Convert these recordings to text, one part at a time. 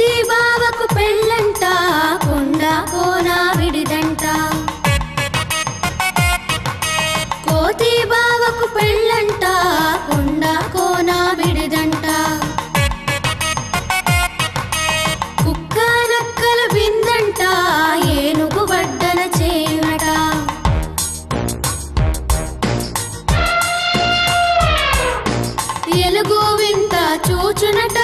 కోతి బావకు పెళ్ళంట కొండ కోన విడిదంట కోతి బావకు పెళ్ళంట కొండ కోన విడిదంట కుక్క నక్కల విందంట ఏనుగు వడ్డన చేయునట ఎలుగు వింత చూచునట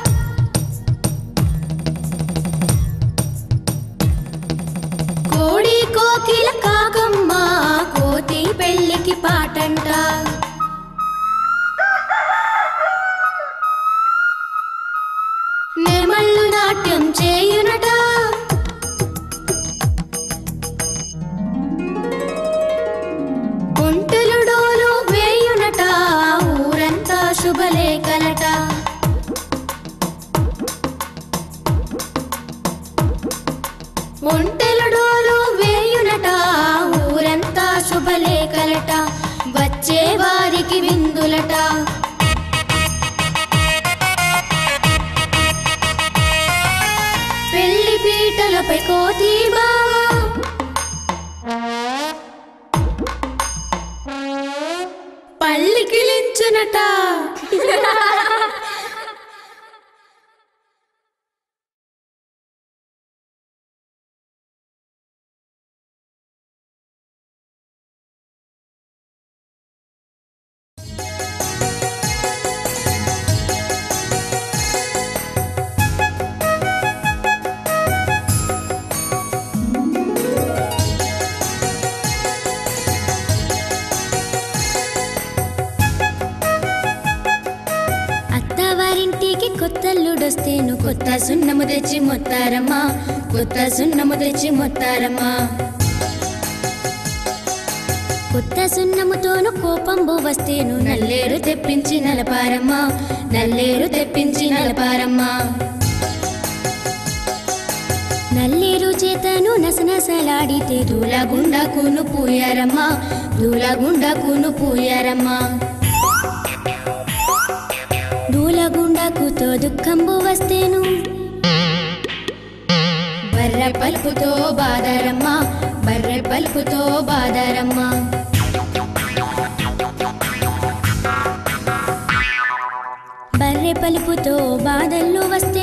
కోడి కోకిల కాకమ్మ కోతి పెళ్ళికి పాటంట నెమళ్ళు నాట్యం చేయునట ఒంటెలు డోలు వేయునట ఊరంతా శుభలేఖలట ఒంటెల డోలు వేయునట ఊరంతా శుభలేఖలట వచ్చే వారికి విందులట పెళ్లి పీటలపై కోతి బావా పల్లికిలించునట అత్తవారింటికి కొత్తల్లుడొస్తేను కొత్త సున్నము తెచ్చి మొత్తారమ్మా కొత్త సున్నము తెచ్చి మొత్తారమ్మా కొత్త సున్నముతోను కోపంబు వస్తేను నల్లేరు తెప్పించి నలపారమ్మా నల్లేరు తెప్పించి నలపారమ్మా నల్లేరు చేతను నసనసలాడితే దూలగుండకును పూయారమ్మా దూలగుండకును పూయారమ్మా దూలగుండకుతో దుఃఖంబు వస్తేను బర్రె పలుపుతో బాదరమ్మా బర్రె పలుపుతో బాదరమ్మా బర్రె పలుపుతో బాధల్లో వస్తే